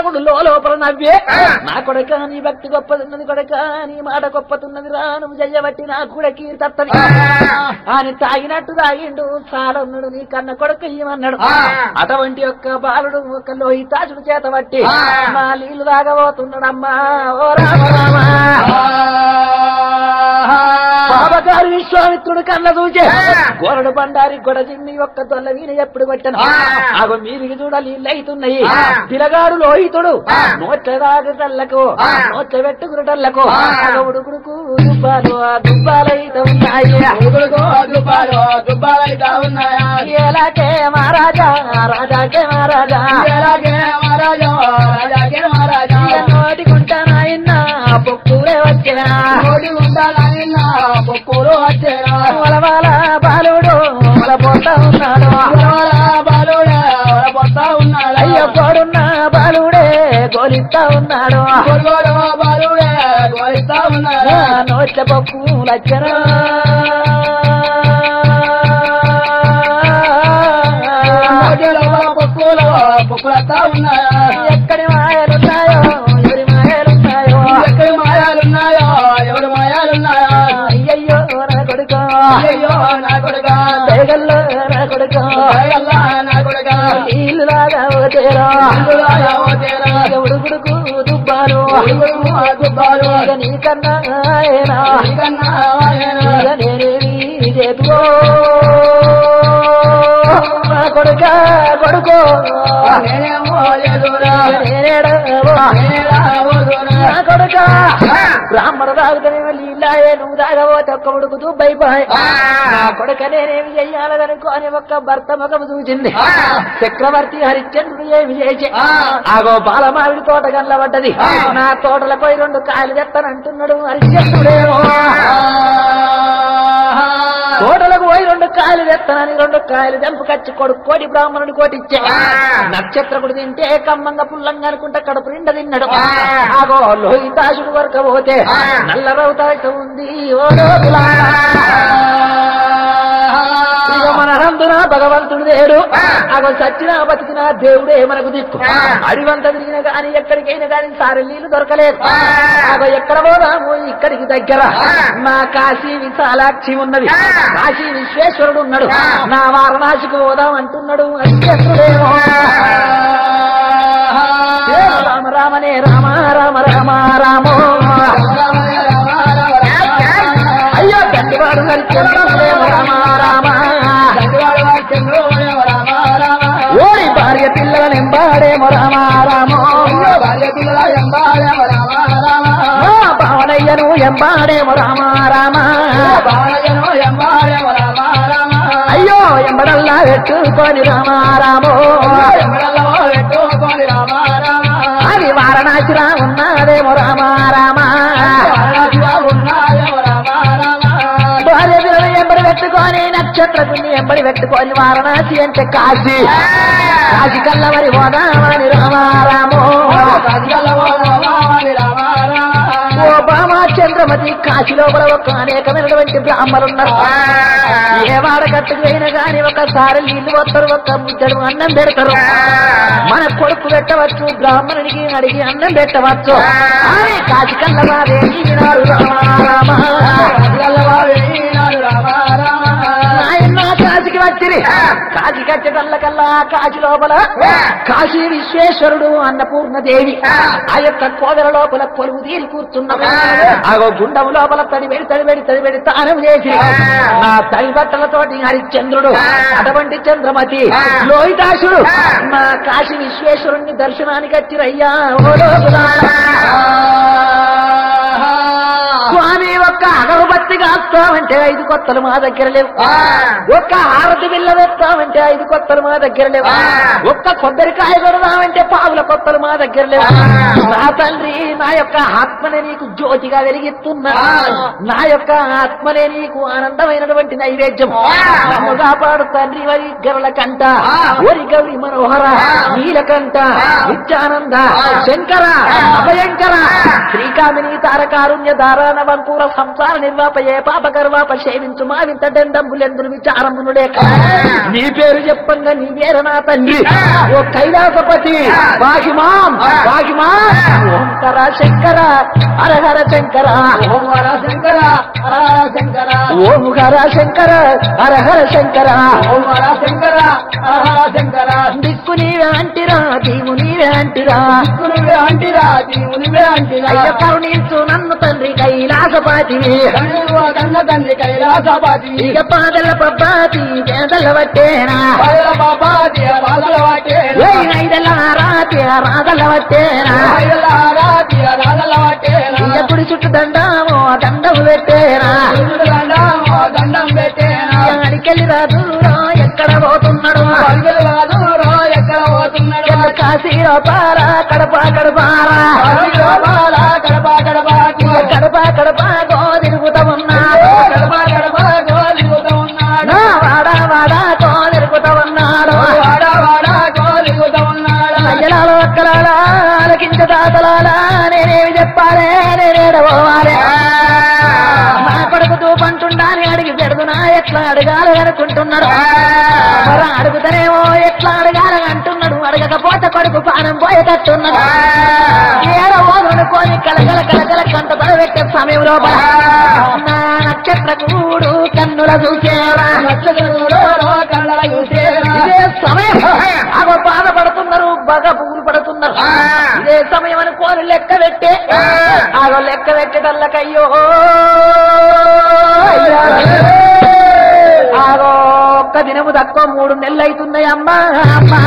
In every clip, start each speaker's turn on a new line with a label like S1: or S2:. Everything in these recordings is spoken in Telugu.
S1: రాముడు లోపల నవ్వే నా కొడక నీ భక్తి గొప్పతున్నది కొడక నీ మాట గొప్పతున్నది రా నువ్వు చెయ్యబట్టి నా కూడా కీర్తత్తది అని తాగినట్టు తాగిండు చాలన్నాడు నీ కన్న కొడుకు ఇయ్యమన్నాడు అటువంటి యొక్క బాలుడు ఒక లోహితాచుడు చేత బట్టి మా నీళ్లు తాగబోతున్నాడమ్మా ఓ రామ రామ బాబగారు విశ్వామిత్రుడు కన్న చూచే గోరడు బండారి గొడ చిమ్మి ఒక్క తొల్ల వీణ ఎప్పుడు కొట్టను ఆగో మీరికి చూడ నీళ్ళు అవుతున్నాయి పిలగాడు లోహితుడు నోట్ల తాగటల్లకు నోట్ల పెట్టుకురటల్లకు ఆగ ఉడుకుడుకు దుబ్బాలు ఆ దుబ్బాలైతే ఉన్నాయి ఎలాగే మహారాజా రాజాకే మహారాజా ఇక నోటికుంటా నాయన్న పొక్కులే వచ్చా వలవాల బాలుడు వలపోతా ఉన్నాడు అయ్య కోడున్న బాలుడే గోలిస్తా ఉన్నాడు ఆ నోట్ల పప్పు లచ్చన
S2: పొక్కులతా ఉన్నాయా
S1: ఎక్కడి మాయలున్నాయో ఎవరి మాయలున్నాయో
S2: ఎక్కడ మాయాలున్నాయో ఎవరు మాయాలున్నాయో
S1: అయ్యయ్యో నా కొడుకు
S2: అయ్యో నా కొడుక
S1: పేగల్లో నా కొడుకు
S2: దయగల్లా నా కొడుక
S1: నీళ్ళు లాగా ఓతేరా
S2: అందులాగా ఓ తేరా.
S1: ఉడుకుడుకు దుబ్బాలు
S2: ఉడుగుడు ఆ గుబ్బాలు
S1: ఇక నీకన్నా ఆయనా
S2: నీకన్నా ఆయన.
S1: ఇక నేనేమి చేతుకో నా కొడుక కొడుకో
S2: నేనేమో ఎదురా.
S1: నేనేడవో
S2: నేనేలా ఓదురా.
S1: నా కొడుక బ్రాహ్మణ తాగుతనేమో నీళ్ళాయే నువ్వు తాగబోతే ఒక్క ఉడుకుతూ భయపాయ్ నా కొడుక నేనేమి చెయ్యాలనుకోని ఒక్క భర్త ముఖము చూసింది చక్రవర్తి హరిశ్చంద్రుడు ఏమి చేసి ఆగో బాలమావిడి తోట కనబడ్డది నా తోటలో పోయి రెండు కాయలు తెస్తానంటున్నాడు హరిశ్చంద్రుడేమో తోటలకు పోయి రెండు కాయలు తెస్తానని రెండు కాయలు తెంపుకొచ్చి కొడుకు కోటి బ్రాహ్మణుడి కోటి ఇచ్చే నక్షత్రకుడు తింటే కమ్మంగా పుల్లంగా అనుకుంటా కడుపు నిండా తిన్నాడు ఆగో లోహితాసుడు వరకు పోతే నల్ల రౌతాట ఉంది ఓ లోకులారా. ఇక మన నందున భగవంతుడు లేడు అగో సచ్చిన బతికిన దేవుడే మనకు దిక్కు అడివంత తిరిగిన గాని ఎక్కడికైనా గాని సారి నీళ్లు దొరకలేదు అగో ఎక్కడ పోదాము ఇక్కడికి దగ్గర నా కాశీ విశాలాక్షి ఉన్నది కాశీ విశ్వేశ్వరుడు ఉన్నాడు నా వారణాసికి పోదాం అంటున్నాడు అత్యసుడేమో రామ రామనే రామ రామ రామ రామో అయ్యో గట్టివాడు హరిచంద్రుడేమో రామ రామ ఓరి భార్య పిల్లలను ఎంబాడేమో రామ రామో మా భావనయ్యను ఎంబాడేమో రామ రామ అయ్యో ఎంబడల్లా పెట్టుకొని రామ రామో అది వారణాసిరా ఉన్నదేమో రామ రామ భార్య పిల్లలు ఎంబడి పెట్టుకొని నక్షత్రకుని ఎంబడి పెట్టుకొని వారణాసి అంటే కాశీ కాశీ కల్ల మరి పోదామని రామ రామో ఓ బామా చంద్రమతి కాశీ లోపల ఒక అనేకమైనటువంటి బ్రాహ్మణున్నారు ఏ వాడ కట్టుకైనా గాని ఒకసారి నీళ్లు వస్తారు ఒక ముద్దడు అన్నం పెడతారు మన కొడుకు పెట్టవచ్చు బ్రాహ్మణునికి అడిగి అన్నం పెట్టవచ్చు అని కాశీ కల్ల వారేమి వినారు రామ నాయన కాశీకి వచ్చిరి కాశీ కట్టడల్లకల్లా కాశీ లోపల కాశీ విశ్వేశ్వరుడు అన్నపూర్ణ దేవి ఆ యొక్క కోవెల లోపల కొలువు తీరి కూర్చున్నాడు ఆగో గుండం లోపల తడిబెడి తడిబెడి తడిబెడి తానం చేసి నా తడి బట్టలతోటి హరిశ్చంద్రుడు అటువంటి చంద్రమతి లోహితాసుడు మా కాశీ విశ్వేశ్వరుణ్ణి దర్శనానికి వచ్చిరయ్యా ఓ లోకులారా. స్వామి ఒక్క అగరబత్తి కాస్తామంటే ఐదు కొత్తలు మా దగ్గర లేవు ఒక్క హారతి బిల్ల వేస్తామంటే ఐదు కొత్తలు మా దగ్గర లేవు ఒక్క కొబ్బరికాయ కొడదామంటే పావుల కొత్తలు మా దగ్గర లేవు నా తండ్రి నా యొక్క ఆత్మనే నీకు జ్యోతిగా వెలిగిస్తున్నా నా యొక్క ఆత్మనే నీకు ఆనందమైనటువంటి నైవేద్యం నన్ను కాపాడు తండ్రి వరి గరుల కంట ఒరి గౌరి మనోహర నీలకంఠ నిత్యానంద శంకర అభయంకర శ్రీకామిని తారకారుణ్య దారాన వంకూర సంసార నిర్వాహ పాప ఏ పాప గర్వాప సేవించు మా వింత డండంబులెందులు విచారమునుడే నీ పేరు చెప్పంగా నీ పేరు నా తండ్రి ఓ కైలాసపతి బాగిమాం బాగిమాం ఓంకర శంకర హరహర శంకర
S2: ఓం వర శంకర హర శంకర
S1: ఓంకర శంకర హరహర శంకర
S2: ఓం వర శంకర హర శంకర
S1: దిక్కు నీవే అంటిరా దీవు నీవే అంటిరా
S2: దిక్కునువే అంటిరా దీవునివే అంటిరా
S1: అయ్య కరుణించు నన్ను తండ్రి కైలాసపాతివి
S2: తండ్రి కన్న తండ్రి కైలాసపాతి
S1: ఇక పాదల పబ్బాతి పేదల వట్టేనా
S2: పైల బాబాది రాజల వాటే
S1: ఐదల రాతి రాగల వట్టేనా
S2: పైల రాతి రాజల వాటే
S1: ఇక కుడి చుట్టూ దండము దండము పెట్టేనా
S2: దండం దండం పెట్టేనా
S1: అడికెళ్ళి రాదు ఎక్కడ పోతున్నాడు
S2: పల్వెలు రాదు రా ఎక్కడ పోతున్నాడు
S1: ఎల్ల కాశీలో పారా కడప కడపారా
S2: పల్వెలు బాల కడప కడప
S1: ఇక కడప కడప గో తిరుగుతా ఉన్నాడు
S2: కడప కడప గోలిగుతూ ఉన్నాడు
S1: నా వాడ వాడ గో తిరుగుతా ఉన్నాడు
S2: వాడ వాడ గోలిగుతూ ఉన్నాడు
S1: అయ్యలాలో అక్కలాలా ఆలకించ దాతలాలా నేనేమి చెప్పాలే నేనేడ పోవాలే నా కొడుకు తూపంటుండాని అడిగి పెడుతున్నా ఎట్లా అడగాలి అనుకుంటున్నాడు మరి అడుగుతానేమో ఎట్లా అడగాలి అంటున్నాడు అడగకపోతే కొడుకు పానం పోయేటట్టున్నాడు ఏడ ఓదనుకోని కలగల కలగల కంట పెట్టే సమయం లోపల నా నక్షత్ర కూడు కన్నుల చూసేరా
S2: నక్షత్రుడు కళ్ళ చూసేరా
S1: ఇదే సమయం అగో బాధపడుతున్నారు బాగా పువ్వులు పడుతున్నారు ఇదే సమయం అనుకోని లెక్క పెట్టే ఆగో లెక్క పెట్టేటల్లకయ్యో అయ్యా. ఆగో ఒక్క దినము తక్కువ మూడు నెలలు అవుతున్నాయి అమ్మా అమ్మా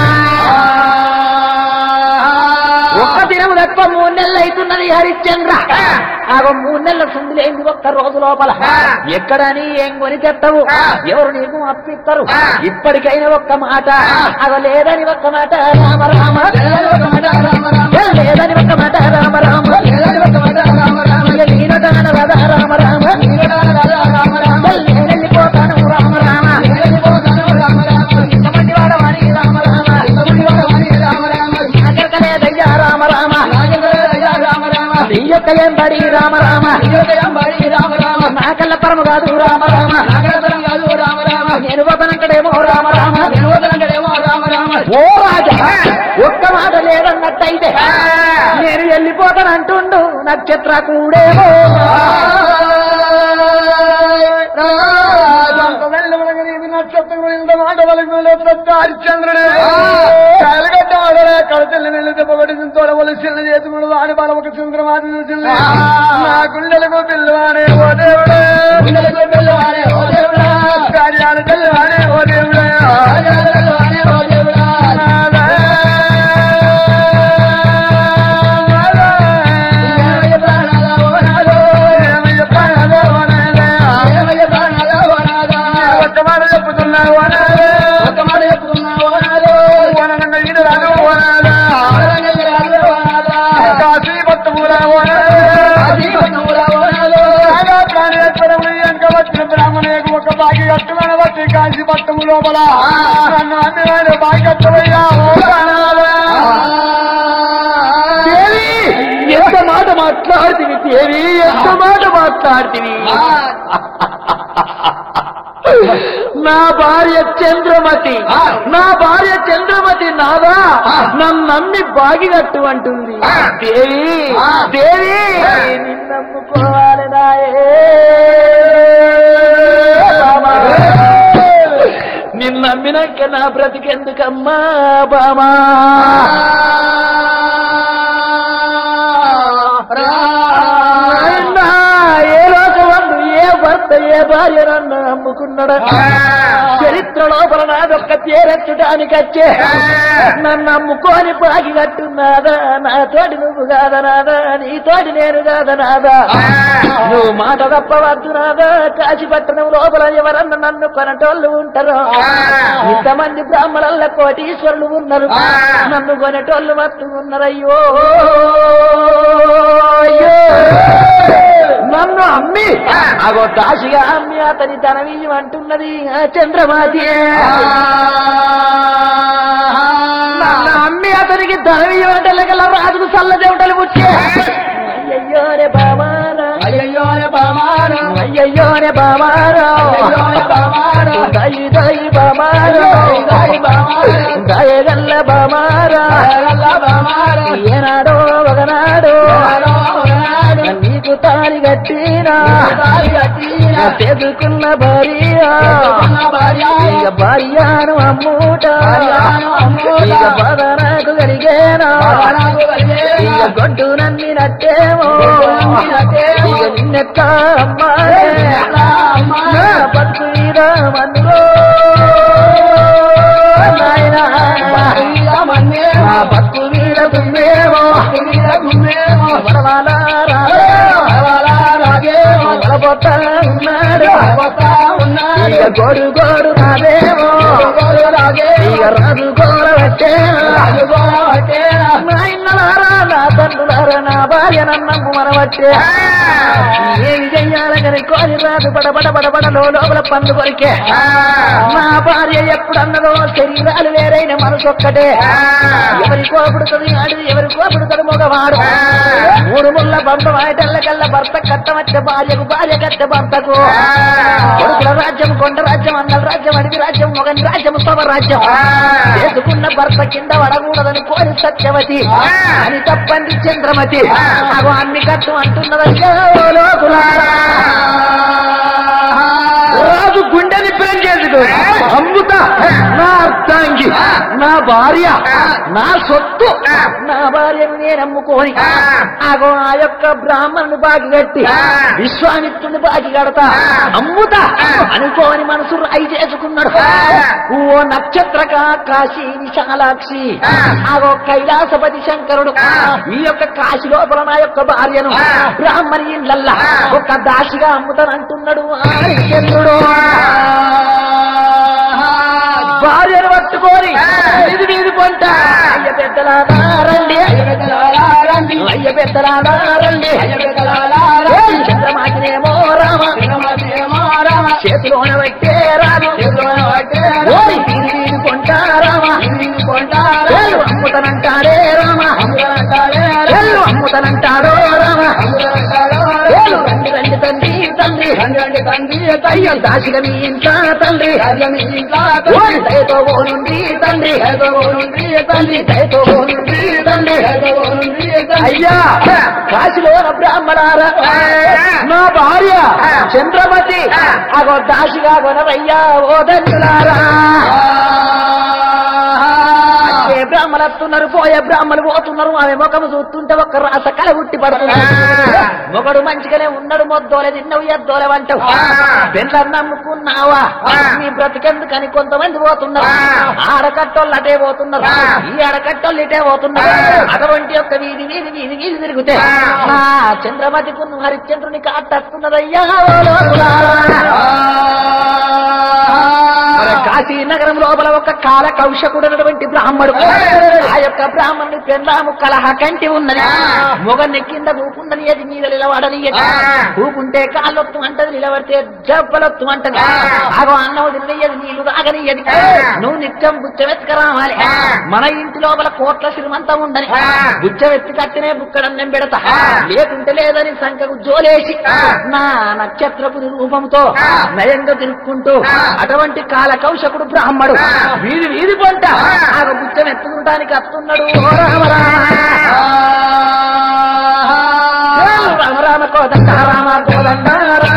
S1: ఒక్క దినము తక్కువ మూడు నెలలు అవుతున్నది హరిశ్చంద్ర ఆగో మూడు నెలల సుందులేంది ఒక్క రోజు లోపల ఎక్కడని ఏం కొని తెట్టవు ఎవరు నీకు అప్పిస్తారు ఇప్పటికైనా ఒక్క మాట అగో లేదని ఒక్క మాట రామ రామ లేదని ఒక్క మాట రామ రామ ఇక నేనొకన రథ రామ రామ నేనెళ్ళిపోతాను రామ రామ ఇంతమంది వాడవాడి రామ రామ నాకెరకలేదయ్యా రామ రామ నీ యొక్క ఏం బడి రామ రామ నాకల్ల పరము కాదు రామ రామ నేను వదనంకడేమో రామ రామ ఓ రాజా ఒక్క మాట లేదన్నట్టయితే నేను వెళ్ళిపోతానంటుండు నక్షత్ర కూడేమో
S2: హరిశ్చంద్రుడు కాలగడ్డ ఆడలే కడతల్లి నెల్లి దెబ్బగొట్టి తోడవలసిన చేసుకుడు వాడి బల ఒక చంద్రమాత చూసింది నా గుండెలకు పిల్లవాడే ఓ దేవుడే గుండెలకు పిల్లవాడే ఓ దేవుడా కార్యాలు తెల్లవాడే ఓ దేవుడా కార్యాలు తెల్లవాడే ఓ దేవుడా ఒక్క మాట చెప్పుతున్నావు అనాలే ఒక్క మాట చెప్పుతున్నావు అనాలే వనంగా ఈడు రాదు అనాలా కాశీ పట్టమురా ప్రాణేశ్వరము ఎంక వచ్చిన బ్రాహ్మణులకు ఒక బాగి కట్టుమని వచ్చి కాశీ పట్టము లోపల నన్ను అన్ని బాగి కట్టవయ్యా ఓ ప్రాణాలా.
S1: దేవి ఎంత మాట మాట్లాడుతుంది దేవి ఎంత మాట మాట్లాడుతుంది నా భార్య చంద్రమతి నా భార్య చంద్రమతి నాదా నన్ను నమ్మి బాగినట్టు అంటుంది దేవి దేవి నిన్నమ్ముకోవాలి నాయే బామా. నిన్ను నమ్మినాక నా బ్రతికెందుకమ్మా బామా నాయనా, ఏ లోకమందు ఏ భర్త ఏ భార్య నన్ను అమ్ముకున్నాడు చరిత్ర లోపల నాదొక్క పేరెత్తడానికి వచ్చే నన్ను అమ్ముకొని పాగి కట్టున్నాదా నా తోటి నువ్వు కాదా నాదా నీ తోటి నేను కాదా నాదా నువ్వు మాట తప్పవద్దు నాదా కాశీపట్టణం లోపల ఎవరన్నా నన్ను కొనటోళ్ళు ఉంటారు ఇంతమంది బ్రాహ్మణుల కోటీశ్వరులు ఉన్నారు నన్ను కొనేటోళ్ళు మత్తు ఉన్నారయ్యో అయ్యో నన్ను అమ్మి అగో దాసిగా అమ్మి అతని ధనవీయం అంటున్నది ఆ చంద్రమాతి నన్ను అమ్మి అతనికి ధనవీయం అంటే రాజుకు చల్ల చెమటలు పుట్టే అయ్యయ్యో రే బామారా
S2: అయ్యయ్యో బామారా
S1: అయ్యో అయ్యయ్యోనే బామారో దయి దయి బామారో దయగల్ల బామారా ఏనాడో ఒకనాడు నీకు తాలి కట్టినా తెదుకున్న భార్య ఇక భార్యను అమ్ముట ఇక బాధ నాకు కలిగేనా ఇక గొడ్డు నన్ని నట్టేమో ఇక నిన్నెక్క అమ్మాయే నా బతుకు మీద మన్నులో నాయనా నా బతుకు మీద దున్నేమో వడవాల రాగే వడబోతా ఉన్నాడు ఇక గోడు గోడు రాదేమో ఇక రాజు గోడ వచ్చేనా నా ఇన్నలారా నా తండ్రులారా నా భార్య నన్నంగు మనవచ్చే ఏమి చెయ్యాలని కోరి రాదు బడ బడ బడ బడ లోపల పండు కొరికే నా భార్య ఎప్పుడు అన్నదో శరీరాలు వేరైన మనసు ఒక్కటే ఎవరి కోపుడుతుంది ఆడు ఎవరి కోపుడుతుంది మగవాడు మూడు ముళ్ళ బంప వాయటల్లకల్లా భర్త కట్టవచ్చే భార్యకు భార్య కట్టే భర్తకు కొడుకుల రాజ్యం కొండ రాజ్యం అన్నల రాజ్యం అడవి రాజ్యం మొగని రాజ్యం సభ రాజ్యం చేసుకున్న భర్త కింద పడకూడదని కోరి సత్యవతి అని తప్పంది చంద్రమతి అగో అన్ని కట్టు అంటున్నదయ్యా ఓ లోకులారా. రాజు గుండెని ప్రేమ చేసుకో అమ్ముతా నా అర్థాంగి నా భార్య నా సొత్తు నా భార్యను నేను అమ్ముకోని ఆగో ఆ యొక్క బ్రాహ్మణుని బాగి కట్టి విశ్వామిత్రుని బాగి కడతా అమ్ముతా అనుకోని మనసు రాయి చేసుకున్నాడు ఓ నక్షత్రక కాశీ విశాలాక్షి ఆగో కైలాసపతి శంకరుడు ఈ యొక్క కాశీ లోపల నా యొక్క భార్యను బ్రాహ్మణి ఇండ్లల్లా ఒక దాసిగా అమ్ముతానంటున్నాడు హరిశ్చంద్రుడు భార్యను పట్టుకొని వీధి వీధి పొంట అయ్య పెద్దలారా రండి అయ్య పెద్దలారా రండి ఏయ్ చంద్రమాకినేమో రామ చేతిలోన పెట్టే రాను ఓయ్ వీధి వీధి పొంట రామ ఏయ్ అమ్ముతానంటాడే రామ ఏయ్ అమ్ముతానంటాడో రామ ఏయ్ రండి రండి తండ్రి తండ్రి అయ్యో దాసిగా మీ ఇంట్లో తండ్రి ఓయ్ దయతో ఓనుండి తండ్రి తండ్రి దయతో ఓనుండి తండ్రి అయ్యా కాశీలో బ్రాహ్మణారా నా భార్య చంద్రమతి అగో దాసిగా కొనవయ్యా ఓ దండులారా ఏ బ్రాహ్మణులు వస్తున్నారు పోయే బ్రాహ్మణులు పోతున్నారు ఆమె ముఖము చూస్తుంటే ఒక్క రాస కల ఉట్టి పడుతుంది మొగడు మంచిగానే ఉన్నాడు మొద్దోలే తిన్నవు ఎద్దోలే వంటవు పెళ్ళని నమ్ముకున్నావా నీ బ్రతికెందుకని కొంతమంది పోతున్నారు ఆడకట్టోళ్ళు అటే పోతున్నారు ఈ ఆడకట్టోళ్ళు ఇటే పోతున్నారు అటువంటి యొక్క వీధి వీధి వీధి వీధి తిరిగితే నా చంద్రమతి కున్ను హరిశ్చంద్రుని కాటస్తున్నదయ్యా ఓ లోకులారా. మన కాశీ నగరం లోపల ఒక కాల కౌశకుడు అన్నటువంటి బ్రాహ్మడు ఆ యొక్క బ్రాహ్మణుని పెళ్ళాము కలహ కంటి ఉన్నది మొగన్ని కింద కూకుండని అది మీద నిలబడని కూకుంటే కాళ్ళొత్తు అంటది నిలబడితే జబ్బలొత్తు అంటది ఆగో అన్నం తినయ్యది నీళ్లు తాగనియ్యది నువ్వు నిత్యం బుచ్చవెత్తుక రావాలి మన ఇంటి లోపల కోట్ల శ్రీమంతం ఉండని బుచ్చవెత్తి కట్టినే బుక్కడన్నం పెడతా లేకుంటే లేదని సంఖకు జోలేసి నా నక్షత్రపు రూపంతో నయంగా తిరుక్కుంటూ అటువంటి కాల కౌశకుడు బ్రాహ్మడు వీధి వీధి పొంట ఆ బుచ్చం ఎత్తుకుంటానికి అత్తున్నాడు ఓ రామ రామ రామ రామ కోదండ రామ కోదండ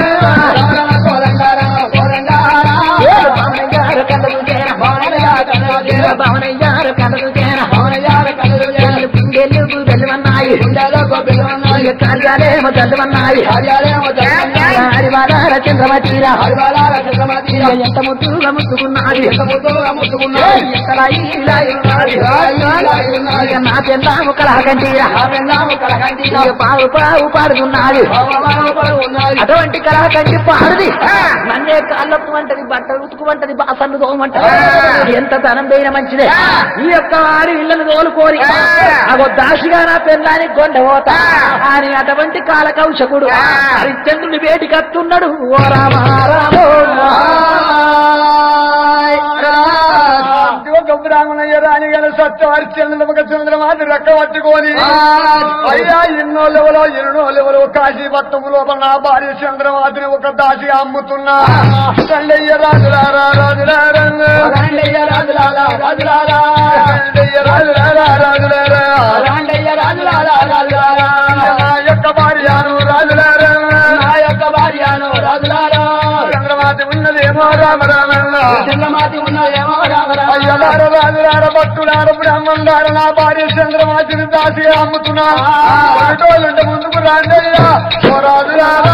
S1: ఏడు భావనయ్యారు కథలు చేర భావనయ్యారు కథలు చేర పిండెలు వెళ్ళమన్నాయి కార్యాలయం చల్లమన్నాయి హరివాదార చంద్రమతీరా ఎంత ముద్దుగా ముట్టుకున్నాడు ఎక్కడ ఇలా ఉన్నది? ఇక నా పెళ్ళాము కలహకంటీరా ఇక పావు పావు పాడుతున్నాడు అటువంటి కలహకంటి పాడుది నన్నే కాళ్ళొత్తు అంటది బట్టలు ఉతుకుమంటది బాసన్ను తోమంటది ఎంత ధనం పోయిన మంచిదే ఈ యొక్క వారి ఇళ్ళను తోలుకోరి అగో దాసిగా నా పెళ్ళాని గొండబోతా అని అటువంటి కాల కౌశకుడు హరిశ్చంద్రుని వేటికి అత్తున్నాడు ఓ రామ రామో
S2: ఒక బ్రాహ్మణయ్య రాణి గారు సత్యవారి చంద్రముఖ చంద్రమాది రెక్క పట్టుకొని అయ్యా ఎన్నో లెవలో ఎన్నో లెవలో కాశీ పట్టము లోపల నా భార్య చంద్రమాతిని ఒక దాసి అమ్ముతున్నా తండ్రయ్య రాజులారా రాజులారా
S1: రాండయ్య రాజులాలా రాజులాలా
S2: తండ్రయ్య రాజులారా రాజులారా
S1: రాండయ్య రాజులాలా రాజులాలా
S2: నా యొక్క భార్యను రాజులారా
S1: నా యొక్క భార్యను రాజులారా
S2: చంద్రమాతి ఉన్నదేమో రామ రామన్న
S1: చంద్రమాతి ఉన్నదేమో రామరా
S2: అయ్యలార రాజులార భక్తులార బ్రహ్మంగార నా భార్య చంద్రమాతిని దాసి అమ్ముతున్నా ఒకటోళ్ళంటే ముందుకు రాండయ్యా ఓ రాజులారా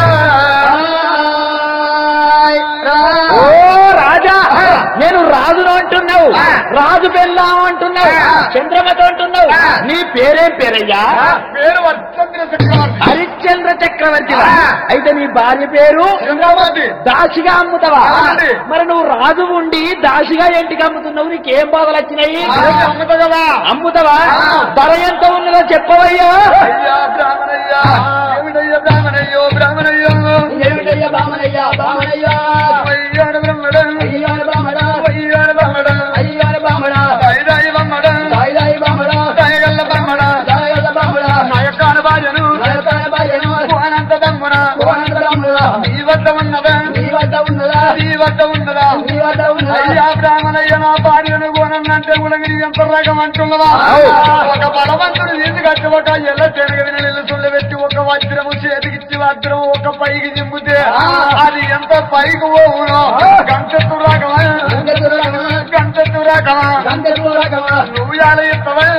S1: ఓ రాజా నేను రాజును అంటున్నావు రాజు పెళ్ళాం అంటున్నావు చంద్రమతి అంటున్నావు నీ పేరేం పేరయ్యా
S2: పేరు వర్చంద్ర చక్రవర్తి
S1: హరిశ్చంద్ర చక్రవర్తి అయితే నీ భార్య పేరు
S2: చంద్రమాతి
S1: దాసిగా అమ్ముతావా
S2: అవునండి.
S1: మరి నువ్వు రాజు ఉండి దాసిగా ఇంటికి అమ్ముతున్నావు నీకేం బాధలు వచ్చినాయి
S2: అమ్ముతా కదా
S1: అమ్ముతావా ధర ఎంత ఉన్నదో చెప్పవయ్యా
S2: అయ్యా బ్రాహ్మణయ్యా ఏమిటయ్యా బ్రాహ్మణయ్యో బ్రాహ్మణయ్యో
S1: ఏమిటయ్యా బామనయ్యా బామనయ్యా
S2: అయ్యాడు బ్రహ్మడం
S1: అయ్యాడు బామడా
S2: అయ్యాడు బ్రహ్మడం
S1: అయ్యాడు బామడా
S2: దైదాయి బ్రహ్మడం
S1: సాయిదాయి బామడా
S2: దయగల్ల బ్రహ్మడా
S1: సాయగల బామడా
S2: నా యొక్క అనుభాజను
S1: నరకాయ బాయను
S2: అనంత దమ్మున
S1: కోనంత రాముడా
S2: నీ వద్ద ఉన్నదా
S1: నీ వద్ద ఉన్నదా
S2: నీ వద్ద ఉన్నదా
S1: నీ వద్ద ఉన్నదా
S2: అయ్యా బ్రాహ్మణయ్య నా భార్యను కోనన్నంటే ఉలగిరి ఎంత రకం అంటున్నవా
S1: అవు.
S2: ఒక బలవంతుడు నీళ్ళు కట్టి ఒక ఎల్ల తెరగని నీళ్ళు సుళ్ళు పెట్టి ఒక వజ్రము చేతికిచ్చి వజ్రము ఒక పైకి దింపితే
S1: ఆ.
S2: అది ఎంత పైకి పోవునో గంటెత్తు రకమా
S1: గంగెత్తు రకమా?
S2: గంటెత్తు రకమా
S1: గంగెత్తు రకమా?
S2: నువ్వు ఎలా ఇస్తావా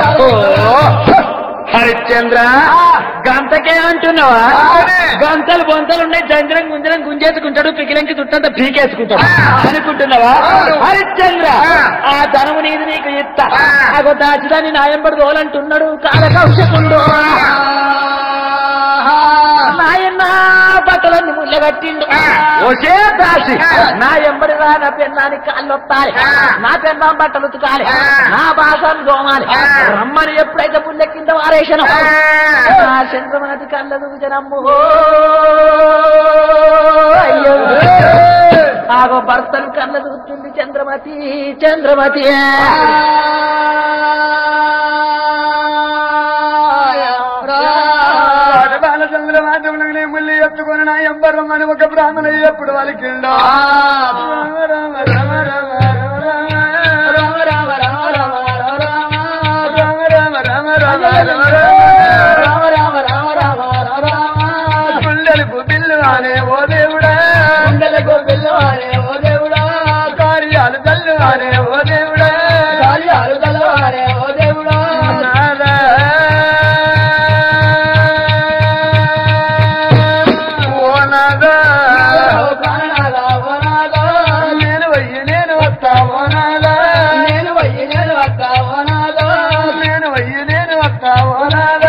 S1: హరిశ్చంద్ర గంతకే అంటున్నావా
S2: అవునే.
S1: గంతలు బొంతలు ఉన్నాయి చంద్రం గుంజరం గుంజేసుకుంటాడు పికిలంకి చుట్టంతా పీకేసుకుంటాడు
S2: ఆ.
S1: అనుకుంటున్నావా
S2: అవును.
S1: హరిశ్చంద్ర
S2: ఆ.
S1: ఆ ధనము నీది నీకు ఇత్త
S2: ఆ.
S1: అగో దాచిదాన్ని నాయంబడి తోలంటున్నాడు కాలకౌశకుండు నాయన్న బట్టలన్నీ ముళ్ళగట్టిండు
S2: ఆ.
S1: ఒసే దాసి
S2: ఆ.
S1: నా ఎంబడి రా నా పెన్నాని కాళ్ళు వస్తాయి
S2: ఆ.
S1: నా పెన్నాం బట్టలు ఉతకాలి
S2: ఆ.
S1: నా బాసాలు దోమాలి
S2: ఆ.
S1: రమ్మని ఎప్పుడైతే పుల్ల కింద వారేసాను
S2: ఆ.
S1: ఆ చంద్రమతి కళ్ళ దూచనమ్ము అయ్యో ఆగో భర్తను కళ్ళ దూస్తుంది చంద్రమతి చంద్రమతి
S2: బాలచంద్ర మాధవుని ముల్లి ఎత్తుకొని నా ఎంబరమ్మని ఒక బ్రాహ్మణయ్య ఎప్పుడు వాళ్ళకిండో రామ రామ రామ రామ రామ రామ రామ రామ రామ రామ రామ గుండెలకు బిల్లు అనే ఓ దేవుడా కార్యాలు తల్లు అనే ఓ దేవుడా నాదా. ఓ నాదా. నేను వయ్యి నేను వస్తా ఓ నాదా. నేను వయ్యి నేను వస్తా ఓ నాదా.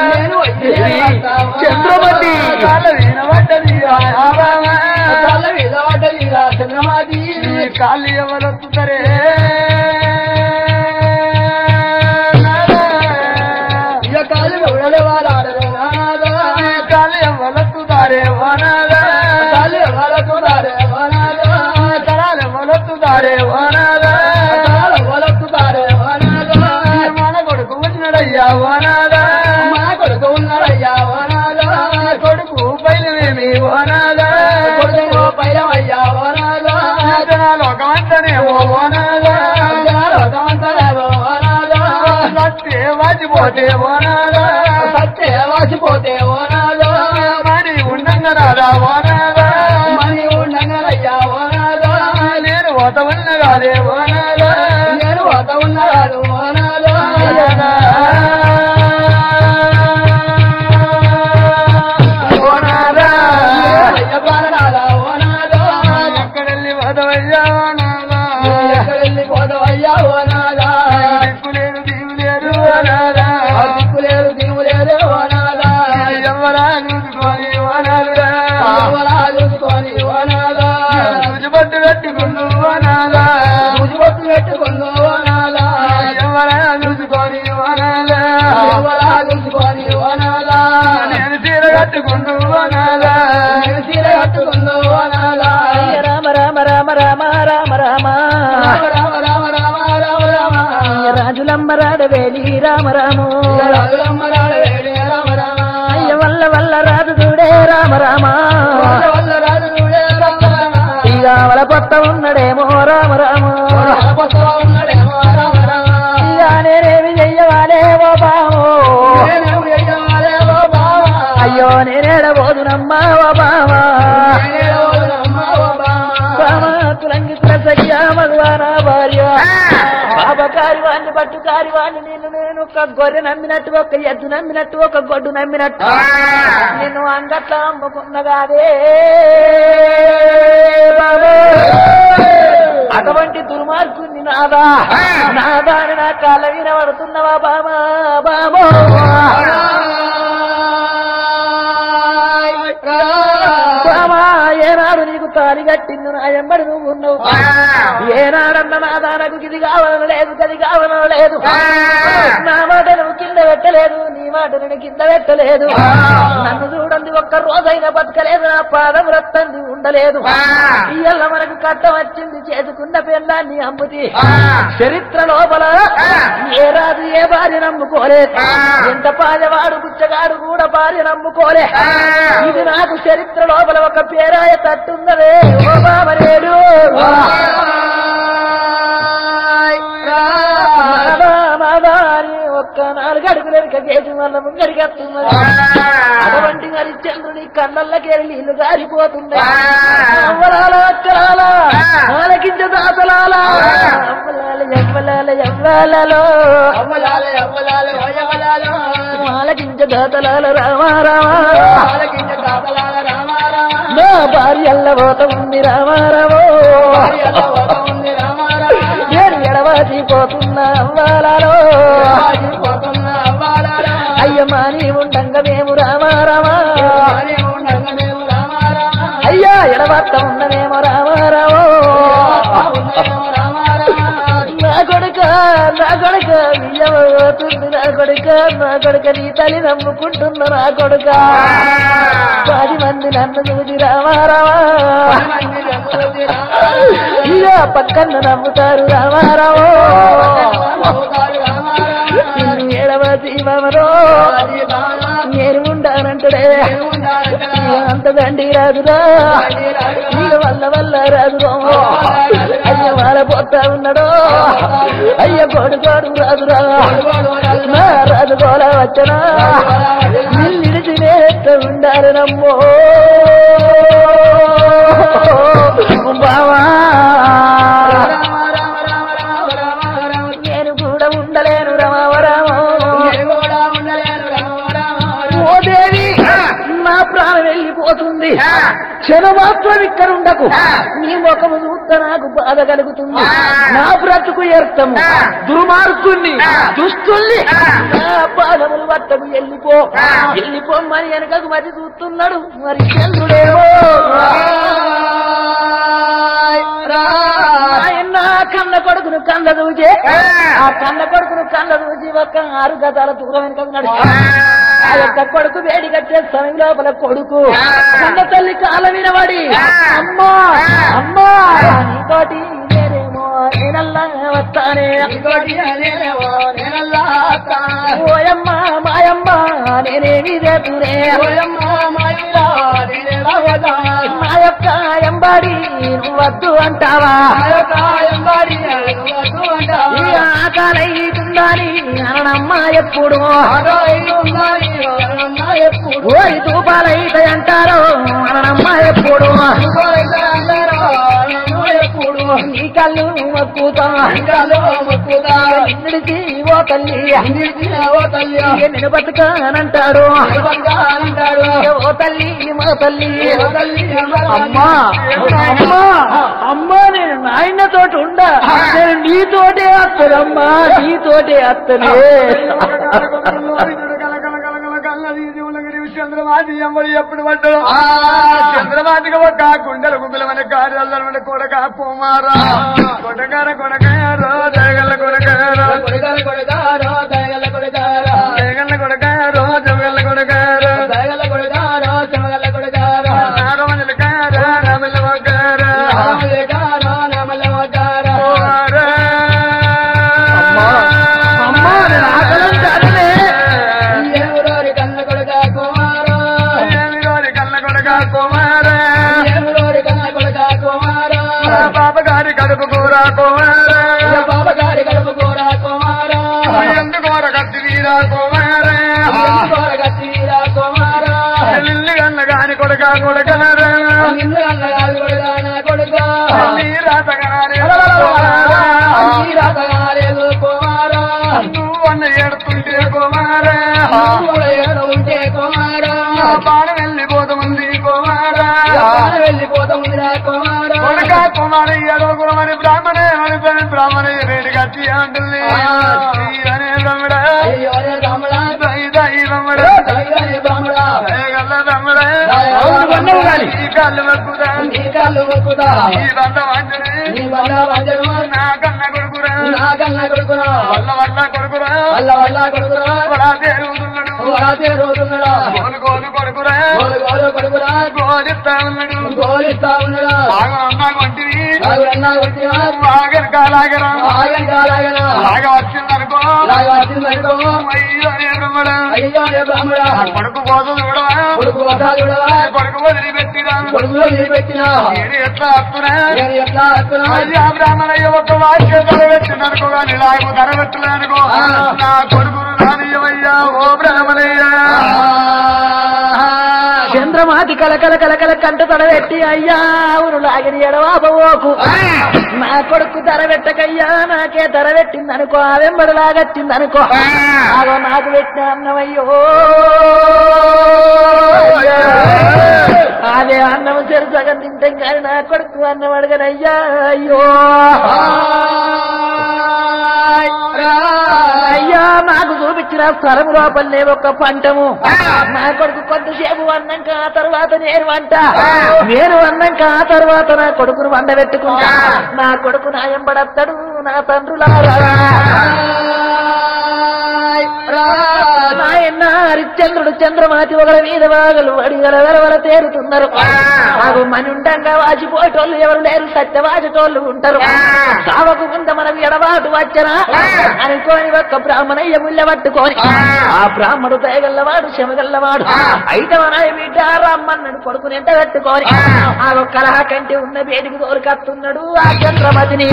S1: చంద్రమతి
S2: కాళ్ళ వీణ పడ్డది ఆ ఆవామ.
S1: చంద్రమాతి
S2: ఈ కాళ్ళు ఎవరొత్తుతారే నాదా.
S1: కాలు ఎవడలే వాడారు
S2: ఈ కాళ్ళు ఎవరొత్తుతారే ఓ నాదా.
S1: కాలు ఎవరకు రారే వాడారు
S2: తరాలు ఎవరొత్తుతారే ఓ నాదా.
S1: వలక్కుతారే వాడారు
S2: మన కొడుకు ఉన్నాడయ్యా ఓ నాదా.
S1: మా కొడుకు ఉన్నాడయ్యా వాడారు
S2: కొడుకు పైలమేమి ఓ నాదా.
S1: కొడుకు పైరమయ్యా వాడారు
S2: లోకమంతనేమో ఓ నాదా. సత్తే వాచిపోతే ఓ నాదా.
S1: సత్తే వాసిపోతే ఓనాదో
S2: మరి ఉండంగా రాదా ఓ నాదా.
S1: మణి ఉండగలయ్యా ఓనాదో
S2: నేను పోతవన్న కాదే ఓ నాదా.
S1: నేను వత ఉన్నాడు ఓనాదో
S2: ఓ నాదా.
S1: అయ్య ప్రాణనాదా ఓనాదో
S2: ఎక్కడెళ్ళి పోతవయ్యా ఓ నాదా.
S1: ఎక్కడెళ్ళి పోదవయ్యా ఓనాదా
S2: దిక్కులేరు దీవులేరు ఓ నాదా.
S1: దిక్కులేరు దిగులేరు ఓనాదా
S2: ఎవరా చూసుకొని ఓ నాదా.
S1: ఎవరా చూసుకొని ఓనాదా
S2: తుడిపట్టు పెట్టుకుంటూ ఓ నాదా.
S1: ముజిబొట్టు పెట్టుకుందో ఓనాదా
S2: ఎవరా చూసుకొని ఓ నాదా.
S1: ఎవరా చూసుకొని ఓనాదా
S2: నేను చీర కట్టుకుంటూ ఓ నాదా.
S1: నేను చీర కట్టుకుందో ఓనాదా
S3: రామ రామ రామ రామ రామ రామ
S1: రామ రామ రామ రామ రామ రామ రాజులమ్మ రాడవేలి రామ రాము అయ్య వల్ల వల్ల రాజు చూడే రామ రామ ఇక వల పొత్త ఉన్నడేమో రామ రామ ఇక నేనేమి చెయ్యవాలే ఓ బామో అయ్యో నేనేడబోదునమ్మా ఓ బామా బామా కులంగి కులసయ్యా మగవానా భార్య పాప కారివాణ్ణి పట్టు కారివాణ్ణి నేను నేను ఒక గొర్రె నమ్మినట్టు ఒక ఎద్దు నమ్మినట్టు ఒక గొడ్డు నమ్మినట్టు నేను అంగట్ల అమ్ముకున్నగాదే బాబు. అటువంటి దుర్మార్గుని నాదా నాదా అని నా కాళ్ళ వినబడుతున్నవా బామా బామో బామా ఏనాడు నీకు తాలి కట్టింది నా ఎంబడి నువ్వు ఉన్నావు ఏనాడన్న నా దానకు ఇది కావడం లేదు గది కావడం లేదు నా మాట నువ్వు కింద పెట్టలేదు నీ మాట నేను కింద పెట్టలేదు నన్ను చూడండి ఒక్క రోజైనా బతకలేదు నా పాదం రత్తంది ఉండలేదు ఇయ్యల్ల మనకు కట్టం వచ్చింది చేసుకున్న పిల్లాన్ని అమ్ముతి చరిత్ర లోపల ఏ రాజు ఏ భార్య నమ్ముకోలేదు ఎంత పాజవాడు గుచ్చగాడు కూడా భార్య నమ్ముకోలే ఇది నాకు చరిత్ర లోపల ఒక పేరాయ తట్టున్నదే ఓ బాబరేడు మాదా, మాదా అని ఒక్క నాలుగు అడుగులు వెనుక కేసు వల్ల ముంగడికి వస్తున్నది అటువంటి హరిశ్చంద్రుని కళ్ళల్లకెళ్ళి నీళ్లు గారిపోతున్నాయి అవ్వలాల అక్కలాల ఆలకించ దాతలాల అవ్వలాల ఎవ్వలాల ఎవ్వలలో ఆలకించ దాతలాల రామా రామా నా భార్య అల్లబోత ఉంది రామా రామో నేను ఎడవాసి పోతున్నా అవ్వాలలో అయ్య మాని ఉండంగా మేము రామా రామా అయ్యా ఎడవార్త ఉన్నదేమో రామా రామో నా కొడుక నా కొడుక వియ్యబోతుంది నా కొడుక నా కొడుక నీ తల్లి నమ్ముకుంటున్న నా కొడుక పది మంది నన్ను చూసి రామా రామా ఇక పక్కన నమ్ముతారు రామా రామో నిన్ను ఏడవది మమరో నేను ఉండానంటడే ఇక అంత దండి రాదురా నీళ్ళ వల్ల వల్ల రాదురో అయ్య వాళ్ళ పోతా ఉన్నాడో అయ్య కోడు కోడు రాదురా నా రాజు గోల వచ్చనా నిన్నిడిచి నేనెట్ట ఉండాలి నమ్మో బావా నేను కూడా ఉండలేను రమావరామో ఓ దేవి నా ప్రాణం వెళ్ళిపోతుంది క్షణమాత్రం ఇక్కడ ఉండకు నీ ముఖము చూస్తే నాకు బాధ కలుగుతుంది నా బ్రతుకు ఎర్తము దుర్మార్గుణ్ణి దుస్తుల్ని నా పాదములు పట్టకు వెళ్ళిపో వెళ్ళిపోమ్మని వెనకకు మరి చూస్తున్నాడు మరి చంద్రుడేమో ఆయన కన్న కొడుకును కన్న దూచే ఆ కన్న కొడుకును కన్న దూచి ఒక్క ఆరు గదాల దూరం వెనక నడిచి ఆ యొక్క కొడుకు వేడి కట్టే సమయం లోపల కొడుకు కన్న తల్లి కాల వినబడి అమ్మా అమ్మా నీతోటి నేనేమో నేనల్లా వస్తానే ఓయమ్మ మాయమ్మ నేనేమి రేతురే నా యొక్క ఎంబడి నువ్వు వద్దు అంటావా ఈ ఆకలైతుందని అననమ్మ ఎప్పుడు ఓరి తూపాలైతే అంటారో అననమ్మ ఎప్పుడు నీ కళ్ళు మక్కుతా నిడిచి ఓ తల్లి ఇక నేను బతకానంటాడు ఓ తల్లి మా తల్లి అమ్మా అమ్మా అమ్మా నేను నాయనతోటి ఉండ నేను నీతోటే అత్తనమ్మా నీతోటే అత్తనే
S2: చంద్రమాది అమ్మడి ఎప్పుడు పడ్డాడు చంద్రమాదిగా ఒక గుండెల గుండెల కార్యాలయ కొడక పోమారా కొడగార కొడకారో జగల్ల కొడకారో జగల్ల కొడకారో జగల్ల కొడకారో నాగమజల కార నమల వగార కూరా కుమారా
S1: బాబగారి గడుపు కోరా కుమారా
S2: ఎందుకోర కత్తి వీరా కుమారా
S1: గట్టి వీరా కుమారా
S2: నిల్లు కన్న గాని కొడుక కొడుకనరా
S1: నిన్ను అన్నగారు కొడుగా నా కొడుగా
S2: నీ రాతగానే
S1: ఈ రాతగారేలు కుమారా
S2: నువ్వు అన్న ఏడుతుంటే కుమారా
S1: నువ్వు ఏడు ఉంటే కుమారా
S2: బాణ వెళ్ళిపోతుంది కుమారా
S1: వెళ్ళిపోతామురా కుమారా
S2: కొడుక కుమార ఏడో గురమని బ్రాహ్మణే అని బ్రాహ్మణే రేడి కత్తి అంటుంది అనే బ్రహ్మడా
S1: అయ్యో రే రాముడా
S2: దై దై బ్రహ్మడా
S1: దైవమే బాముడా
S2: దయగల్ల బ్రహ్మడా
S1: అవును కొన్నావు గాని.
S2: ఈ కాళ్ళు మక్కుదా
S1: నీ కాళ్ళు మొక్కుదా
S2: ఈ దండ వాంచనే
S1: నీ వల్ల వంజనమా
S2: నా కన్న కొడుకురా
S1: నా కన్నా కొడుకురా
S2: వల్ల వల్ల కొడుకురా
S1: వల్ల వల్ల కొడుకురా
S2: కొడా తేరుగుతున్నాడు
S1: రాతే రోజున్నడా
S2: గోలు గోలు కొడుకురా
S1: గోలు గోలు కొడుకురా
S2: గోలిస్తా ఉన్నాడు
S1: గోలిస్తా ఉన్నడా
S2: బాగా అన్నా కొంటివి
S1: నాగురన్నా కొట్టినా
S2: బాగా కాలాగరా
S1: ఆగం కాలాగనా
S2: బాగా వచ్చిందనుకో
S1: లాగా వచ్చిందనుకో
S2: అయ్యో ఏ బ్రహ్మడా
S1: అయ్యో రే బ్రాహ్మడా
S2: కొడుకు కోసం చూడవా
S1: కొడుకు వద్దాలుడా
S2: కొడుకు వదిలిపెట్టిరా
S1: కొడుకులో నిలబెట్టినా
S2: నేను ఎట్లా వస్తున్నా
S1: నేను ఎట్లా వస్తున్నా
S2: అయ్యా బ్రాహ్మణయ్య ఒక వాక్యం ధరవెట్టిననుకో కానీ నాకు ధరవెట్టలేనుకో
S1: ఆ.
S2: నా కొడుకును రానియవయ్యా ఓ బ్రాహ్మణయ్య
S1: చంద్రమాతి కలకల కలకల కంట తడబెట్టి అయ్యా అవును లాగిన ఎడవాబోకు నా కొడుకు ధర పెట్టకయ్యా నాకే ధర పెట్టిందనుకో ఆ వెంబడి లాగట్టిందనుకో అదో నాకు పెట్టిన అన్నమయ్యో అదే అన్నం చెరు సగం తింటాం కానీ నా కొడుకు అన్నం అడగనయ్యా అయ్యో అయ్యా నాకు చూపించిన స్థలం లోపలనే ఒక పంటము నా కొడుకు కొంతసేపు అన్నాక ఆ తర్వాత నేను వంట నేను అన్నాక ఆ తర్వాత నా కొడుకును వండ పెట్టుకుంటా నా కొడుకు నా ఎంబడత్తడు నా తండ్రులారా నాయన హరిశ్చంద్రుడు చంద్రమాతి ఒకరి మీద వాగలు వడిగల వెరవల తేరుతున్నారు నాకు మని ఉండంగా వాచిపోయేటోళ్ళు ఎవరు లేరు సత్యవాచటోళ్ళు ఉంటారు సావకు ముంద మనం ఎడబాటు వచ్చనా అనుకోని ఒక్క బ్రాహ్మణయ్య ముళ్ళ పట్టుకొని ఆ బ్రాహ్మడు దయగల్లవాడు శమగల్లవాడు అయితే మన బిడ్డ రమ్మన్నాడు కొడుకుని ఎంత పెట్టుకొని ఆ కలహ కంటే ఉన్న వేడికి తోలుకత్తున్నాడు ఆ చంద్రమతిని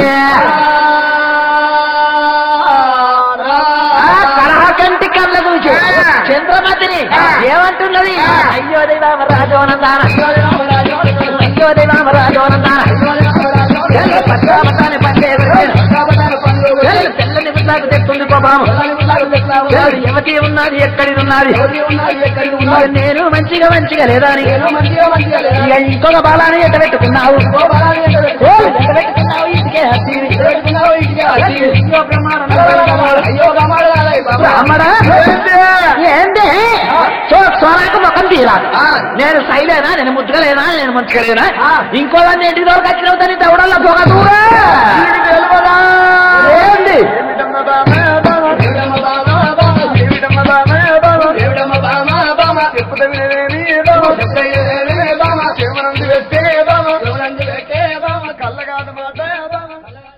S1: ఆ కలహ కంటి కళ్ళ చూసి చంద్రమతిని ఏమంటున్నది అయ్యో దైవామ రాజోనందాన అయ్యో దైవామ రాజోనందాన పచ్చామతాన్ని పండే తెల్లని ముద్దాకు తెస్తుంది పాపం యువతి ఉన్నది ఎక్కడి ఉన్నది నేను మంచిగా మంచిగా లేదా అని ఇక ఇంకొక బాలాన్ని ఎట్ట పెట్టుకున్నావు ఏయ్, ఎట్ట పెట్టుకున్నావు ఇంటికే హత్తివి. అయ్యో బ్రాహ్మడా ఏంటి సో సోనాకు ముఖం తీరాదు నేను సైలేనా నేను ముద్దుగలేనా నేను మంచిగలేనా ఇంకో దాన్ని ఇంటికి దొరక వచ్చిన దాన్ని దవడల్లో పొగ దూరా
S2: నీకు తెలియదా?
S1: ఏంది
S2: ఏమిటమ్మ బామా బామా? ఏమిటమ్మ బామా బామా? చెప్పుత వినలేని బామా. చెమనందు పెట్టే బామా. కళ్ళగాదు మాట బామా.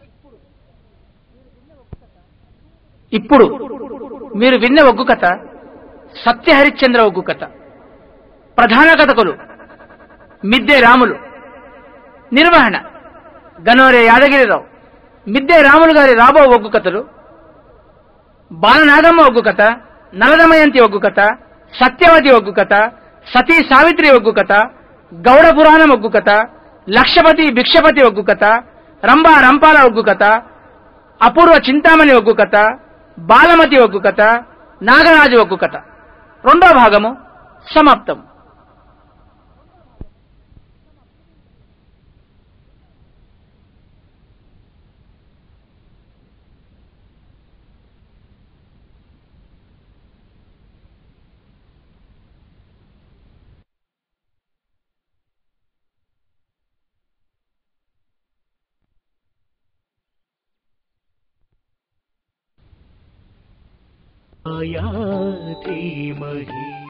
S3: ఇప్పుడు మీరు విన్న ఒగ్గు కథ సత్య హరిశ్చంద్ర ఒగ్గు కథ ప్రధాన కథకులు మిద్దె రాములు నిర్వహణ గనోరే యాదగిరిరావు మిద్దె రాములు గారి రాబో ఒగ్గు కథలు బాలనాగమ్మ ఒగ్గు కథ నలదమయంతి ఒగ్గు కథ సత్యవతి ఒగ్గు కథ సతీ సావిత్రి ఒగ్గు కథ గౌడ పురాణం ఒగ్గు కథ లక్షపతి భిక్షపతి ఒగ్గు కథ రంభా రంపాల ఒగ్గు కథ అపూర్వ చింతామణి ఒగ్గు కథ బాలమతి ఒగ్గు కథ నాగరాజు ఒగ్గు కథ రెండో భాగము సమాప్తం
S4: आया धीमहि